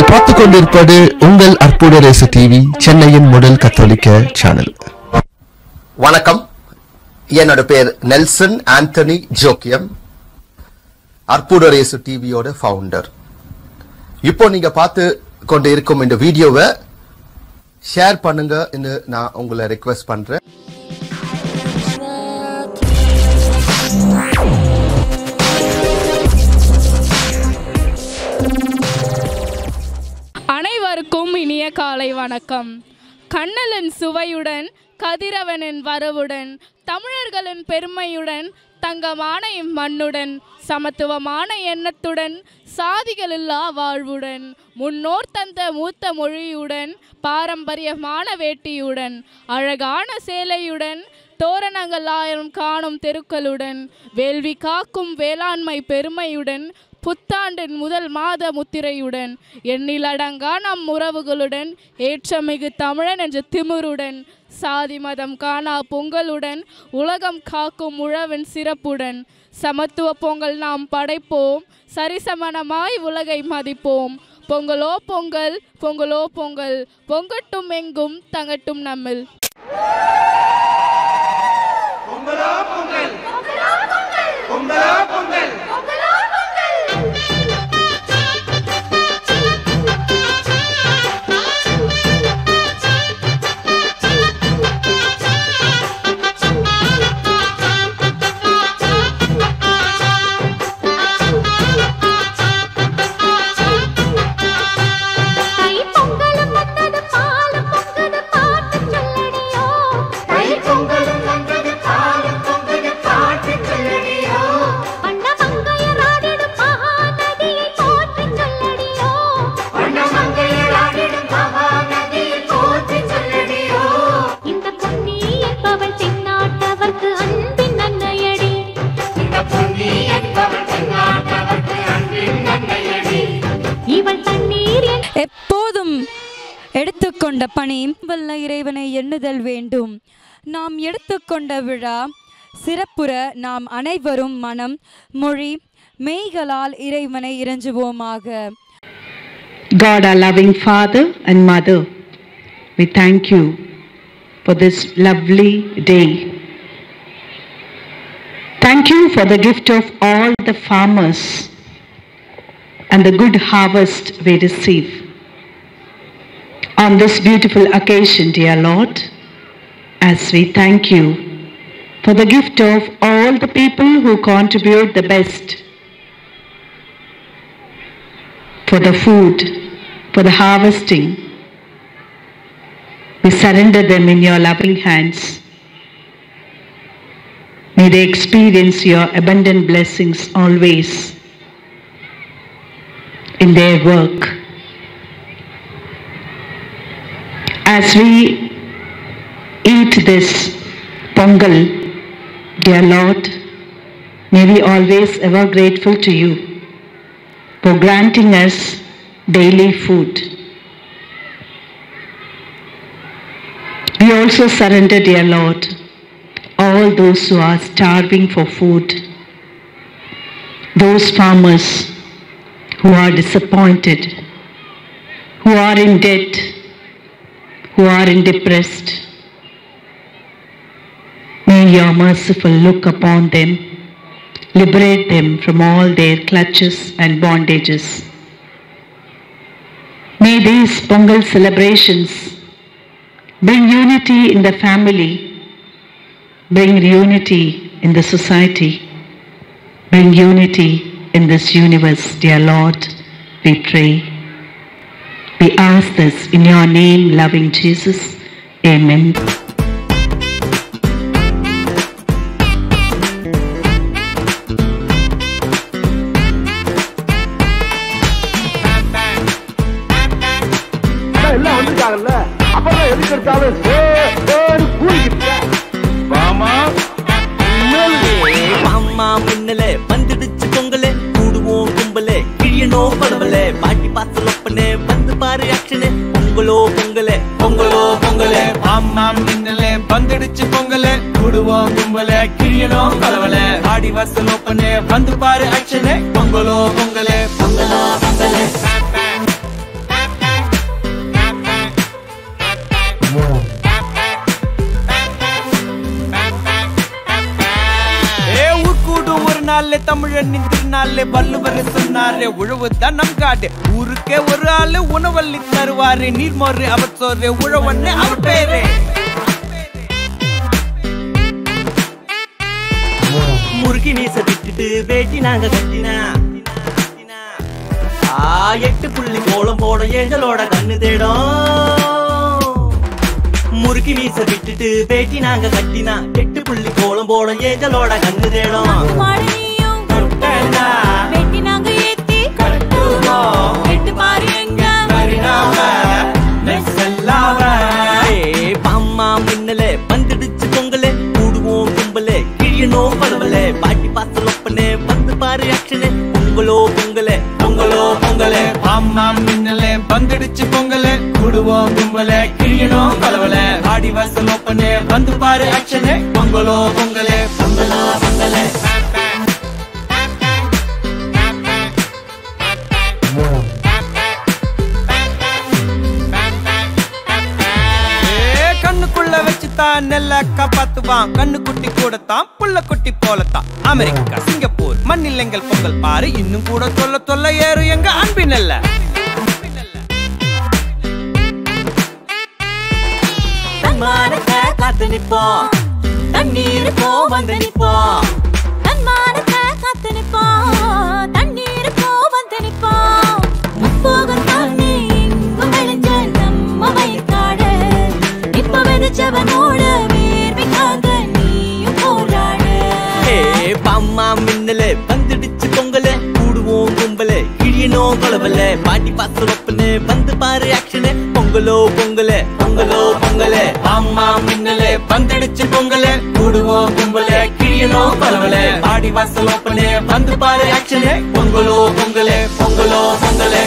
நீங்கள் பார்த்துக் கொண்டிருப்பது உங்கள் அற்புத ரேசு டிவி சென்னையின் முதல் கத்தோலிக்க சேனல் வணக்கம் என்னோட பேர் நெல்சன் ஆண்டனி ஜோக்கியம் அற்புதரேசு டிவியோட ஃபவுண்டர் இப்போ நீங்க பார்த்து கொண்டு இருக்கும் இந்த வீடியோவை ஷேர் பண்ணுங்க நான் உங்களை ரெக்வெஸ்ட் பண்றேன் அனைவருக்கும் இனிய காலை வணக்கம் கண்ணலன் சுவையுடன் கதிரவனின் வரவுடன் தமிழர்களின் பெருமையுடன் தங்கமான இம்மண்ணுடன் சமத்துவமான எண்ணத்துடன் சாதிகளில்லா வாழ்வுடன் முன்னோர் தந்த மூத்த மொழியுடன் பாரம்பரியமான வேட்டியுடன் அழகான சேலையுடன் தோரணங்கள் ஆயிரம் காணும் தெருக்களுடன் வேள்வி காக்கும் வேளாண்மை பெருமையுடன் புத்தாண்டின் முதல் மாத முத்திரையுடன் எண்ணிலடங்கா நம் உறவுகளுடன் ஏற்றமிகு தமிழன் என்ற திமிருடன் சாதி மதம் காணா பொங்கலுடன் உலகம் காக்கும் உழவின் சிறப்புடன் சமத்துவ பொங்கல் நாம் படைப்போம் சரிசமனமாய் உலகை மதிப்போம் பொங்கலோ பொங்கல் பொங்கலோ பொங்கல் பொங்கட்டும் எங்கும் தங்கட்டும் நம்மில் தை பொங்கலும் வந்தது பாலும் பொங்குது பாட்டு சொல்லடியோ தை பொங்கலும் வந்தது பாலும் பொங்குது பாட்டு சொல்லடியோ வண்ண மங்கையராடிடும் மகாநதியை போற்றி சொல்லடியோ வண்ண மங்கையராடிடும் மகாநதியை போற்றி சொல்லடியோ இந்த பொன்னி என்பவள் தென்னாட்டவர்க்கு அன்பின் நன்மையடி இந்த பொன்னி என்பவள் தென்னாட்டவர்க்கு அன்பின் நன்மையடி இவள் தண்ணீர் என் எப்போதும் எடுத்துக்கொண்ட பணி வல்ல இறைவனை எண்ணுதல் வேண்டும் நாம் எடுத்துக்கொண்ட விழா சிறப்புற நாம் அனைவரும் மனம் மொழி மெய்களால் இறைவனை இறைஞ்சுவோமாக God, our loving Father and Mother, we thank you for this lovely day. Thank you for the gift of all the farmers and the good harvest we receive. On this beautiful occasion, dear Lord, as we thank you for the gift of all the people who contribute the best for the food, for the harvesting. We surrender them in your loving hands. May they experience your abundant blessings always in their work. As we eat this pongal, dear Lord, may we always ever grateful to you for granting us daily food. We also surrender, dear Lord, all those who are starving for food, those farmers who are disappointed, who are in debt, who are in depressed. May your merciful look upon them liberate them from all their clutches and bondages. May these Pongal celebrations bring unity in the family, bring unity in the society, bring unity in this universe, dear Lord, we pray. We ask this in your name, loving Jesus. Amen. எல்லாம் வந்துட்டாங்கல்ல அப்புறம் எதுக்கு எடுத்தாலும் சே, சேன்னு கூறிக்கிட்டு மாமா மின்னலே வந்துடுச்சு பொங்கலே கூடுவோம் கும்பலே கிழியணும் படவலே பாட்டி பாத்து லொப்பனே வந்து பாரு ஆக்ஷனே பொங்கலோ பொங்கலே பொங்கலோ பொங்கலே அம்மா மின்னலே வந்துடுச்சு பொங்கலே கூடுவோம் கும்பலே கிழியணும் கலவலே ஆடி வாசல் ஓப்பனே வந்து பாரு ஆக்ஷனே பொங்கலோ பொங்கலே பொங்கலோ பொங்கலே நாள் தமிழனின் திருநாள் வள்ளுவர் சொன்னாரு உழவு தான் நம் காடு ஊருக்கே ஒரு ஆளு உணவள்ளி தருவாரு நீர்மோறு அவர் சோறு உழவன்னு அவர் பேரு முறுக்கி மீச விட்டுட்டு வேட்டி நாங்க கட்டினா ஆ எட்டு புள்ளி கோலம் போட ஏஞ்சலோட கண்ணு தேடும் முறுக்கி மீச விட்டுட்டு வேட்டி நாங்க கட்டினா எட்டு புள்ளி கோலம் போட ஏஞ்சலோட கண்ணு தேடும் வெட்டி நாங்க ஏத்தி எட்டு பாரு எங்க ஏய், பாம்மா மின்னலே வந்துடுச்சு பொங்கலே கூடுவோம் கும்பலே கிழியணும் பரவலே பாட்டி பாசல் ஒப்பனே வந்து பாரு ஆக்ஷனே பொங்கலோ பொங்கலே பொங்கலோ பொங்கலே அம்மா மின்னலே வந்துடுச்சு பொங்கலே குடுவோம் கும்பலே கிழியணும் கலவலே ஆடி வாசல் ஒப்பனே வந்து பாரு ஆக்ஷனே பொங்கலோ பொங்கலே பொங்கலோ பொங்கலே ஏ, கண்ணுக்குள்ள வச்சுதான் நெல்ல காப்பாத்துவான் கண்ணு குட்டி கூடத்தான் புள்ள குட்டி போலத்தான் அமெரிக்கா சிங்கப்பூர் மண்ணில் எங்கள் பொங்கல் பாரு இன்னும் கூட சொல்ல சொல்ல ஏறு எங்க அன்பின் நெல்ல தன்மானத்தை காத்து நிப்போம் தண்ணீருக்கோ வந்து நிப்போம் தன்மானத்தை காத்து நிப்போம் தண்ணீருக்கோ வந்து நிப்போம் முப்போகம் தானே எங்கும் விளைஞ்ச நம்ம வயக்காடு இப்ப விதைச்சவனோட வேர்வைக்காக நீயும் போராடு ஏ பாம்மா மின்னலே வந்துடுச்சு பொங்கலே கூடுவோம் கும்பலே கிழியணும் கொலவலே பாட்டி பாசல் ஒப்பனே வந்து பாரு ஆக்ஷனே பொங்கலோ பொங்கலே பொங்கலோ பொங்கலே அம்மா மின்னலே வந்துடுச்சு பொங்கலே கூடுவோம் கும்பலே கிழியணும் பரவலே ஆடி வாசல் ஓப்பனே வந்து பாரு ஆக்ஷனே பொங்கலோ பொங்கலே பொங்கலோ பொங்கலே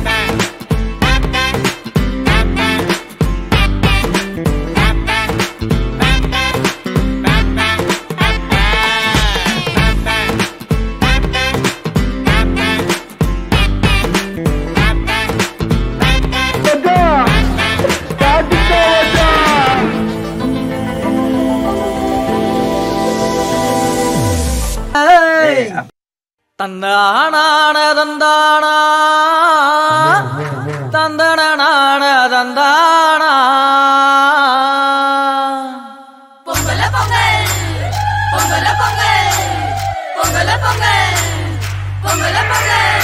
தந்தானான தந்தானா தந்தனான தந்தானா பொங்கல பொங்கல் பொங்கல பொங்கல் பொங்கல பொங்கல் பொங்கல பொங்கல்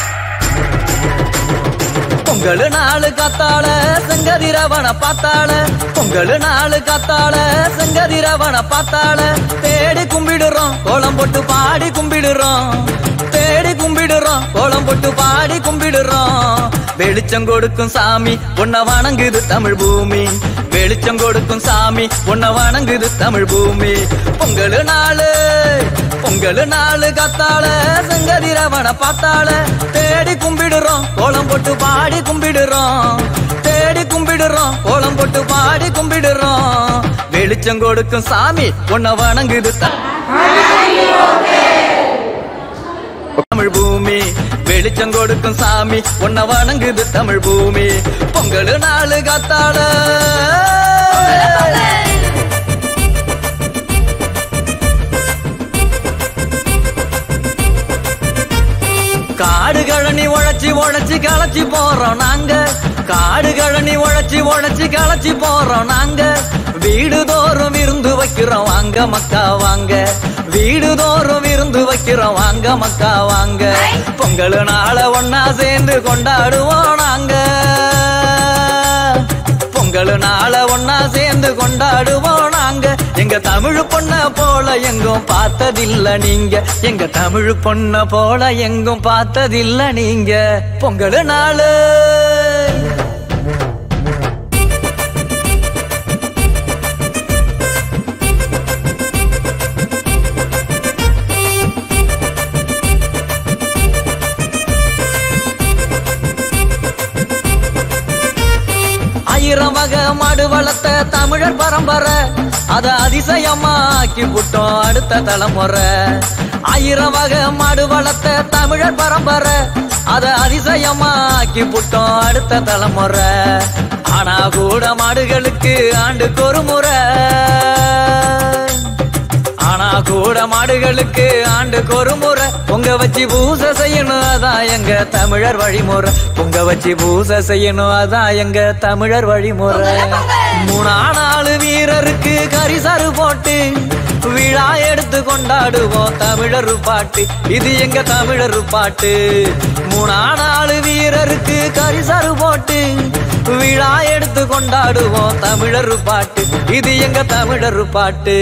பொங்கல் நாளு காத்தாள செங்கதிரவன பார்த்தாள பொங்கல் நாளு காத்தாள செங்கதிரவன பார்த்தாள தேடி கும்பிடுறோம் கோலம் போட்டு பாடி கும்பிடுறோம் தேடி கும்பிடுறோம் கோலம் போட்டு பாடி கும்பிடுறோம் வெளிச்சம் கொடுக்கும் சாமி உன்னை வணங்குது தமிழ் பூமி வெளிச்சம் கொடுக்கும் சாமி உன்னை வணங்குது தமிழ் பூமி பொங்கல் நாளு பொங்கல் நாளு காத்தாள செங்கதிரவன பார்த்தாள தேடி கும்பிடுறோம் கோலம் போட்டு பாடி கும்பிடுறோம் தேடி கும்பிடுறோம் கோலம் போட்டு பாடி கும்பிடுறோம் வெளிச்சம் கொடுக்கும் சாமி உன்னை வணங்குது த- தமிழ் பூமி வெளிச்சம் கொடுக்கும் சாமி உன்னை வணங்குது தமிழ் பூமி பொங்கல் நாளு காத்தாள காடு கழனி உழைச்சி உழைச்சி களைச்சி போறோம் நாங்க காடு கழனி உழைச்சி உழைச்சி களைச்சி போறோம் நாங்க வீடு தோறும் இருந்து வைக்கிறோம் வாங்க மக்கா வாங்க வீடு தோறும் இருந்து வைக்கிறோம் வாங்க மக்கா வாங்க பொங்கல் நாள ஒன்னா சேர்ந்து கொண்டாடுவோம் நாங்க பொங்கல் நாள ஒன்னா சேர்ந்து கொண்டாடுவோம் நாங்க எங்க தமிழ் பொண்ண போல எங்கும் பார்த்ததில்ல நீங்க எங்க தமிழ் பொண்ண போல எங்கும் பார்த்ததில்ல நீங்க பொங்கல் நாளு ஆயிரம் வகை மாடு வளர்த்த தமிழர் பரம்பரை அத அதிசயமா ஆக்கி புட்டோம் அடுத்த தலைமுறை ஆயிரம் வகை மாடு வளர்த்த தமிழர் பரம்பரை அத அதிசயமா ஆக்கி புட்டோம் அடுத்த தலைமுறை ஆனா கூட மாடுகளுக்கு ஆண்டுக்கு ஒரு முறை ஆனா கூட மாடுகளுக்கு ஆண்டுக்கு ஒரு முறை பொங்க வச்சு பூசை செய்யணும் அதான் எங்க தமிழர் வழிமுறை பொங்க வச்சு பூசை செய்யணும் அதான் எங்க தமிழர் வழிமுறை மூணா நாலு வீரருக்கு கரிசரு போட்டு விழா எடுத்து கொண்டாடுவோம் தமிழர் பாட்டு இது எங்க தமிழர் பாட்டு மூணா நாலு வீரருக்கு கரிசரு போட்டு விழா எடுத்து கொண்டாடுவோம் தமிழர் பாட்டு இது எங்க தமிழர் பாட்டு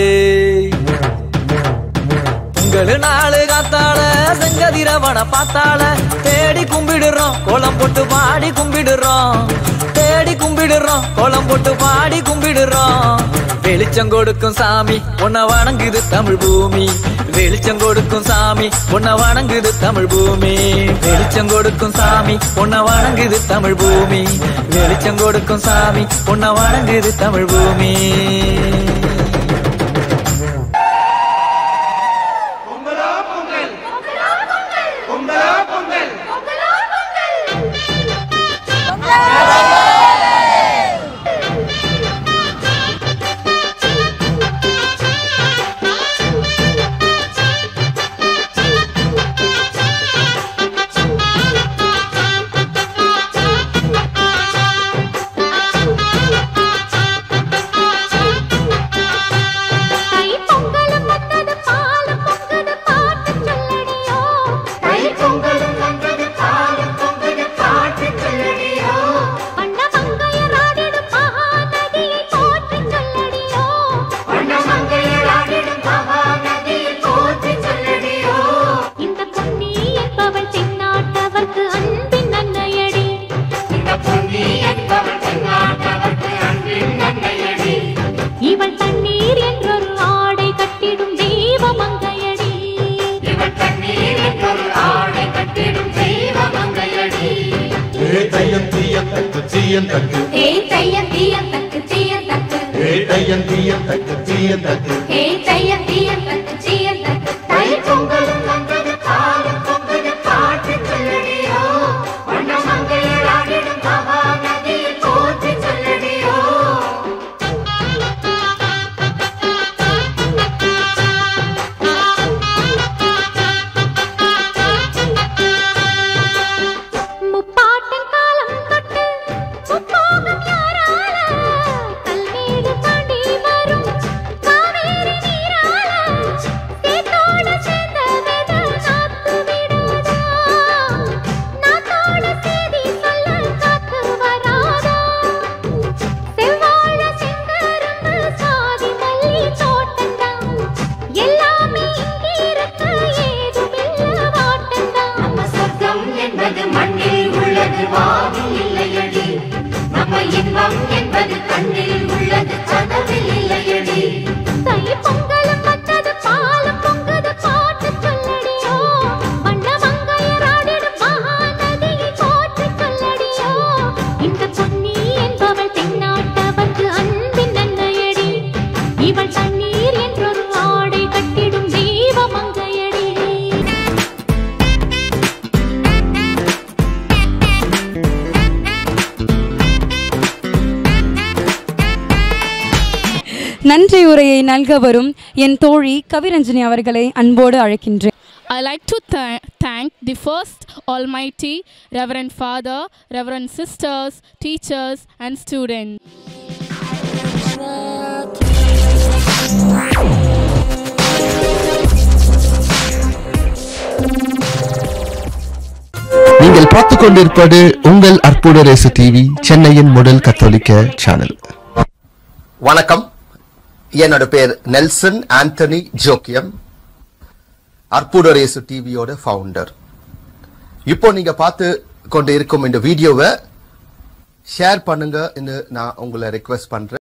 உங்களு நாலு காத்தால செங்கதிரவன பார்த்தால தேடி கும்பிடுறோம் கோலம் போட்டு பாடி கும்பிடுறோம் தேடி கும்பிடுறோம் கோலம் போட்டு பாடி கும்பிடுறோம் வெளிச்சம் கொடுக்கும் சாமி உன்னை வணங்குது தமிழ் பூமி வெளிச்சம் கொடுக்கும் சாமி உன்னை வணங்குது தமிழ் பூமி வெளிச்சம் கொடுக்கும் சாமி உன்னை வணங்குது தமிழ் பூமி வெளிச்சம் கொடுக்கும் சாமி உன்னை வணங்குது தமிழ் பூமி தை பொங்கலும் வந்தது பாலும் பொங்குது பாட்டு சொல்லடியோ தை பொங்கலும் வந்தது பாலும் பொங்குது பாட்டு சொல்லடியோ வண்ண மங்கையராடிடும் மகாநதியை போற்றி சொல்லடியோ வண்ண மங்கையராடிடும் மகாநதியை போற்றி சொல்லடியோ இந்த பொன்னி என்பவள் தென்னாட்டவர்க்கு அன்பின் நன்மையடி இந்த பொன்னி என்பவள் தென்னாட்டவர்க்கு அன்பின் நன்மையடி இவள் தண்ணீர் என்றொரு ஆடை கட்டிடும் தெய்வ மங்கையடி இவள் தண்ணீர் என்றொரு ஆடை கட்டிடும் தெய்வ மங்கையடி ஏ தையம் தீயம் தக்கு தீயம் தக்கு ஏ தையம் தீயம் தக்கு தீயம் தக்கு ஏ தையம் தீயம் தக்கு தீயம் தக்கு ஏ தையம் தீயம் தக்கு தீயம் தக்கு தை பொங்கலும் வந்தது பாலும் பொங்குது பாட்டு சொல்லடியோ வண்ண மங்கையராடிடும் மகா நதியை போற்றி சொல்லடியோ முப்பாட்டின் காலம் தொட்டு முப்போகம் யாரால கல்மேடு தாண்டி வரும் காவேரி நீரால சேத்தோட சேர்ந்த வெத நாத்து விடாதா நாத்தோட சேதி சொல்ல காத்து வராதா செவ்வாழ செங்கரும்பு சாதி மல்லி தோட்டந்தான் எல்லாமே இங்கே இருக்க ஏதுமில்ல வாட்டந்தான் நம்ம சொர்க்கம் என்பது மண்ணில் உள்ளது வானில் இல்லையடி நம்ம இன்பம் என்பது கண்ணில் உள்ளது கனவில் இல்லையடி தை பொங்கலும் வந்தது பாலும் பொங்குது பாட்டு சொல்லடியோ வண்ண மங்கையராடிடும் மகாநதியை போற்றி சொல்லடியோ இந்த பொன்னி என்பவள் தென்னாட்டவர்க்கு அன்பின் நன்மையடி இவள் தண்ணீர் என்றொரு ஆடை கட்டிடும் தெய்வ மங்கையடி நன்றி உரையை நல்க வரும் என் தோழி கவிரஞ்சனி அவர்களை அன்போடு அழைக்கின்றேன் I like to tha- thank the first Almighty, Reverend Father, Reverend Sisters, teachers, and students. நீங்கள் பார்த்துக் கொண்டிருப்பது உங்கள் அற்புத ரேசு டிவி சென்னையின் முதல் கத்தோலிக்க சேனல் வணக்கம் என்னோட பேர் நெல்சன் ஆண்டனி ஜோக்கியம் அற்புதரேசு டிவியோட ஃபவுண்டர் இப்போ நீங்க பார்த்து கொண்டு இருக்கும் இந்த வீடியோவை ஷேர் பண்ணுங்க நான் உங்களை ரெக்வெஸ்ட் பண்றேன்